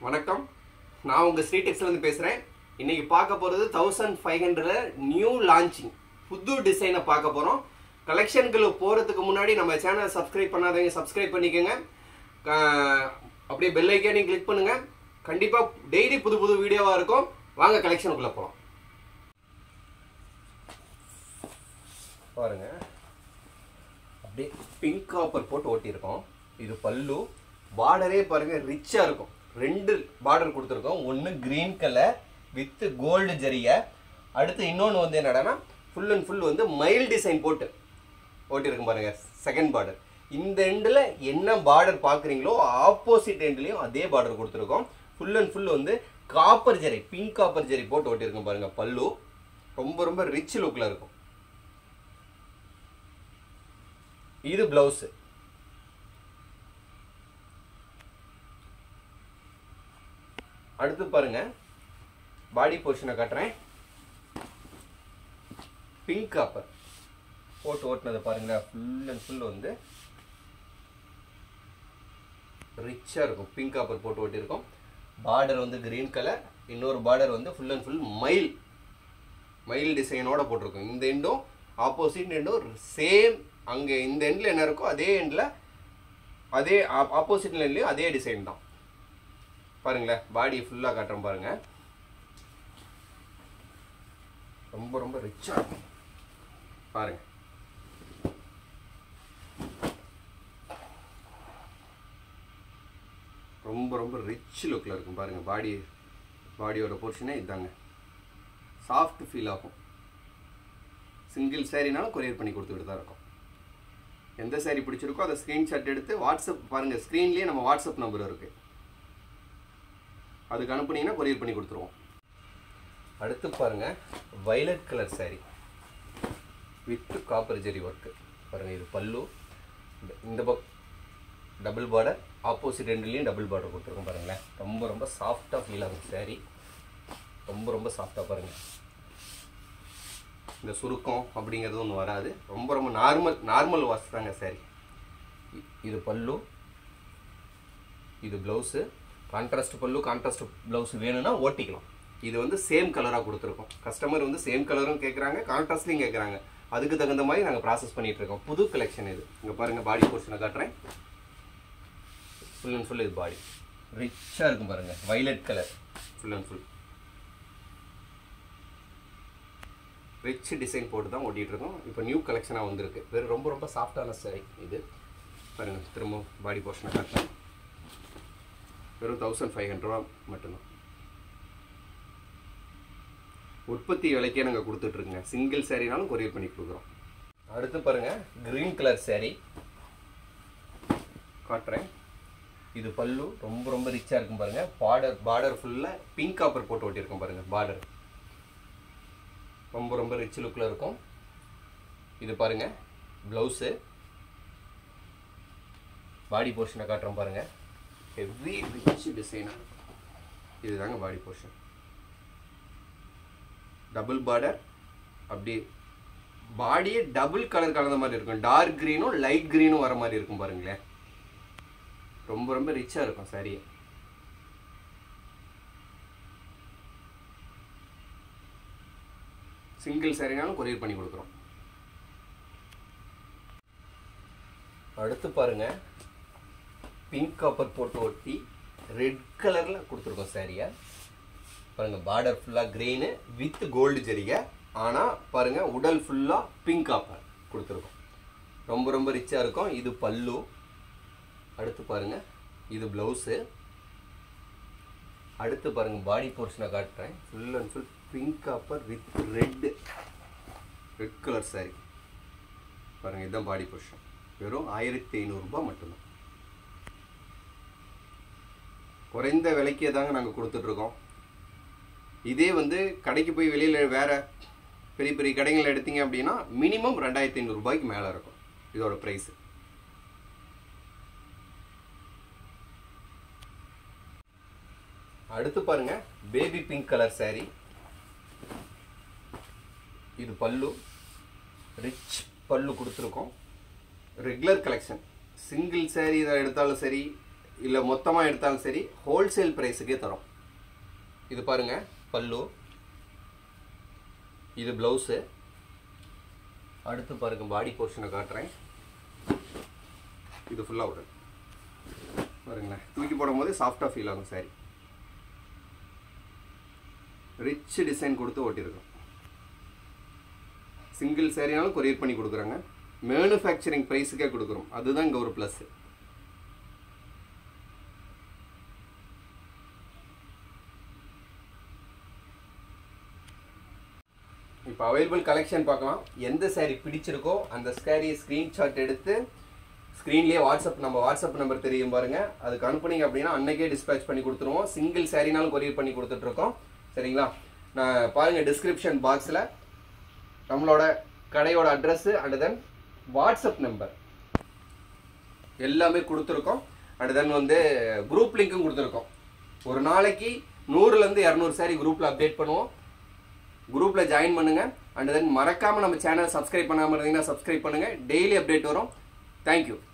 வணக்கம் நான் உங்கள் ஸ்ரீடெக்ஸ்லேருந்து பேசுகிறேன் இன்னைக்கு பார்க்க போகிறது thousand five hundred new launching புது டிசைனை பார்க்க போகிறோம் கலெக்ஷனுக்குள்ள போகிறதுக்கு முன்னாடி நம்ம சேனலை சப்ஸ்கிரைப் பண்ணாதவங்க சப்ஸ்கிரைப் பண்ணிக்கோங்க க- அப்படியே பெல் ஐக்கானையும் கிளிக் பண்ணுங்க கண்டிப்பாக டெய்லி புது புது வீடியோவாக இருக்கும் வாங்க கலெக்ஷனுக்குள்ளே போகலாம் பாருங்க அப்படியே பிங்க் காப்பர் போட்டு ஓட்டியிருக்கோம் இது பல்லு பார்டரே பாருங்க ரிச்சா இருக்கும் ரெண்டு பார்டர் கொடுத்துருக்கோம் ஒன்று கிரீன் கலர் வித் கோல்டு ஜரிய அடுத்து இன்னொன்று வந்து என்னடான்னா ஃபுல் அண்ட் ஃபுல் வந்து மயில் டிசைன் போட்டு ஓட்டியிருக்கும் பாருங்க செகண்ட் பார்டர் இந்த எண்டில் என்ன பார்டர் பார்க்குறீங்களோ ஆப்போசிட் எண்ட்லேயும் அதே பார்டர் கொடுத்துருக்கோம் ஃபுல் அண்ட் ஃபுல் வந்து copper zari pink copper zari போட்டு ஓட்டியிருக்கோம் பாருங்க பல்லு ரொம்ப ரொம்ப ரிச் லுக்கில் இருக்கும் இது பிளவுஸ் அடுத்து பாருங்க பாடி போர்ஷனை காட்டுறேன் பிங்க் காப்பர் போட்டு ஓட்டுனதை பாருங்க ஃபுல் அண்ட் ஃபுல் வந்து ரிச்சாக இருக்கும் பிங்க் காப்பர் போட்டு ஓட்டியிருக்கோம் பார்டர் வந்து கிரீன் கலர் இன்னொரு பார்டர் வந்து ஃபுல் அண்ட் ஃபுல் மயில் மயில் டிசைனோட போட்டிருக்கோம் இந்த எண்டும் ஆப்போசிட் எண்டும் சேம் அங்கே இந்த எண்டில் என்ன இருக்கோ அதே எண்டில் அதே ஆப்போசிட் எண்ட்லேயும் அதே டிசைன் தான் பாருங்களேன் பாடி ஃபுல்லாக காட்டுறோம் பாருங்க ரொம்ப ரொம்ப ரிச்சாக இருக்கும் பாருங்க ரொம்ப ரொம்ப ரிச் லுக்கில் இருக்கும் பாருங்க பாடி பாடியோட போர்ஷனே இதாங்க சாஃப்ட் ஃபீல் ஆகும் சிங்கிள் சாரினாலும் கொரியர் பண்ணி கொடுத்துக்கிட்டு தான் இருக்கும் எந்த சாரி பிடிச்சிருக்கோ அதை ஸ்க்ரீன்ஷாட் எடுத்து வாட்ஸ்அப் பாருங்கள் ஸ்க்ரீன்லேயே நம்ம வாட்ஸ்அப் நம்பர் இருக்குது அதுக்கு அனுப்புனீங்கன்னா கொரியர் பண்ணி கொடுத்துருவோம் அடுத்து பாருங்க violet colour saree with copper zari work பாருங்க இது பல்லு இந்த- இந்த பக் டபுள் பார்டர் ஆப்போசிட் ரெண்டுலேயும் டபுள் பார்டர் கொடுத்துருக்கோம் பாருங்களேன் ரொம்ப ரொம்ப சாஃப்டாக ஃபீல் ஆகும் saree ரொம்ப ரொம்ப சாஃப்டாக பாருங்கள் இந்த சுருக்கம் அப்படிங்கிறது ஒன்றும் வராது ரொம்ப ரொம்ப நார்மல் நார்மல் வாஷ் தாங்க saree இ- இது பல்லு இது ப்ளவுஸு கான்ட்ராஸ்ட் பல்லு கான்ட்ராஸ்ட் ப்ளவுஸ் வேணும்னா ஓட்டிக்கலாம் இது வந்து சேம் கலராக கொடுத்துருக்கோம் கஸ்டமர் வந்து சேம் கலரும் கேட்குறாங்க கான்ட்ராஸ்ட்லையும் கேட்குறாங்க அதுக்கு தகுந்த மாதிரி நாங்கள் ப்ராசஸ் பண்ணிட்டு இருக்கோம் புது கலெக்ஷன் இது இங்கே பாருங்கள் பாடி போர்ஷனை காட்டுறேன் ஃபுல் அண்ட் ஃபுல் இது பாடி ரிச்சாக இருக்கும் பாருங்கள் violet colour full and full rich design போட்டு தான் ஓட்டிகிட்டு இருக்கோம் இப்போ நியூ கலெக்ஷனாக வந்திருக்கு வெறும் ரொம்ப ரொம்ப சாஃப்டான saree இது பாருங்கள் திரும்ப பாடி போர்ஷனை காட்டுறேன் வெறும் தௌசண்ட் ஃபைவ் ஹண்ட்ரட் ரூபா மட்டும்தான் உற்பத்தி விலைக்கே நாங்கள் கொடுத்துட்ருக்கோங்க சிங்கிள் சாரினாலும் கொரியர் பண்ணி கொடுக்குறோம் அடுத்து பாருங்கள் க்ரீன் கலர் saree காட்டுறேன் இது பல்லு ரொம்ப ரொம்ப ரிச்சாக இருக்கும் பாருங்கள் பார்டர் பார்டர் ஃபுல்லாக பிங்க் காப்பர் போட்டு ஓட்டியிருக்கோம் பாருங்கள் பார்டர் ரொம்ப ரொம்ப ரிச் லுக்கில் இருக்கும் இது பாருங்க ப்ளவுஸு பாடி போர்ஷனை காட்டுறோம் பாருங்க ஹெவி ரிச் டிசைனாக இதுதாங்க பாடி போர்ஷன் டபுள் பார்டர் அப்படி பாடியே டபுள் கலர் கலந்த மாதிரி இருக்கும் டார்க் க்ரீனும் லைட் க்ரீனும் வர மாதிரி இருக்கும் பாருங்களேன் ரொம்ப ரொம்ப ரிச்சாக இருக்கும் சாரியே சிங்கிள் சாரினாலும் கொரியர் பண்ணி கொடுக்குறோம் அடுத்து பாருங்க பிங்க் காப்பர் போட்டு ஒட்டி ரெட் கலரில் கொடுத்துருக்கோம் சாரியை பாருங்க பார்டர் ஃபுல்லாக க்ரீனு வித் கோல்டு ஜரிகை ஆனால் பாருங்க உடல் ஃபுல்லாக பிங்க் காப்பர் கொடுத்துருக்கோம் ரொம்ப ரொம்ப ரிச்சாக இருக்கும் இது பல்லு அடுத்து பாருங்க இது ப்ளவுஸு அடுத்து பாருங்க பாடி போர்ஷனை காட்டுறேன் full and full pink copper with red red colour saree பாருங்க இதுதான் பாடி போர்ஷன் வெறும் ஆயிரத்தி ஐநூறுரூபா மட்டும்தான் குறைந்த விலைக்கே தாங்க நாங்கள் கொடுத்துட்ருக்கோம் இதே வந்து கடைக்கு போய் வெளியில் வேற பெரிய பெரிய கடைகள் எடுத்தீங்க அப்படின்னா மினிமம் ரெண்டாயிரத்தி ஐநூறுரூபாய்க்கு மேலே இருக்கும் இதோட ப்ரைஸு அடுத்து பாருங்க பேபி பிங்க் கலர் saree இது பல்லு ரிச் பல்லு கொடுத்துருக்கோம் ரெகுலர் கலெக்ஷன் சிங்கிள் saree இதை எடுத்தாலும் சரி இல்லை மொத்தமாக எடுத்தாலும் சரி ஹோல்சேல் ப்ரைஸுக்கே தரோம் இது பாருங்க பல்லு இது ப்ளவுஸு அடுத்து பாருங்க பாடி போர்ஷனை காட்டுறேன் இது ஃபுல்லாக விடு பாருங்களேன் தூக்கி போடும்போது சாஃப்டாக ஃபீல் ஆகும் சாரி ரிச் டிசைன் கொடுத்து ஓட்டியிருக்கோம் சிங்கிள் சாரினாலும் கொரியர் பண்ணி கொடுக்குறாங்க மேனுஃபேக்சரிங் ப்ரைஸுக்கே கொடுக்குறோம் அதுதான் இங்கே ஒரு ப்ளஸ்ஸு இப்போ அவைலபிள் கலெக்ஷன் பார்க்கலாம் எந்த saree பிடிச்சிருக்கோ அந்த சாரியை ஸ்க்ரீன்ஷாட் எடுத்து ஸ்க்ரீன்லேயே வாட்ஸ்அப் நம்ம வாட்ஸ்அப் நம்பர் தெரியும் பாருங்க அதுக்கு அனுப்புனீங்க அப்படின்னா அன்னைக்கே டிஸ்பேச் பண்ணி கொடுத்துருவோம் சிங்கிள் சாரினாலும் கொரியர் பண்ணி கொடுத்துட்ருக்கோம் சரிங்களா நான் பாருங்க டிஸ்கிரிப்ஷன் பாக்ஸில் நம்மளோட கடையோட address and then WhatsApp number எல்லாமே கொடுத்துருக்கோம் அண்ட் தென் வந்து குரூப் லிங்க்கும் கொடுத்துருக்கோம் ஒரு நாளைக்கு நூறுலேருந்து இரநூறு சாரி குரூப்பில் அப்டேட் பண்ணுவோம் குரூப்பில் ஜாயின் பண்ணுங்க அண்ட் தென் மறக்காமல் நம்ம சேனல் சப்ஸ்கிரைப் பண்ணாமல் இருந்தீங்கன்னா சப்ஸ்கிரைப் பண்ணுங்க டெய்லி அப்டேட் வரும் தேங்க்யூ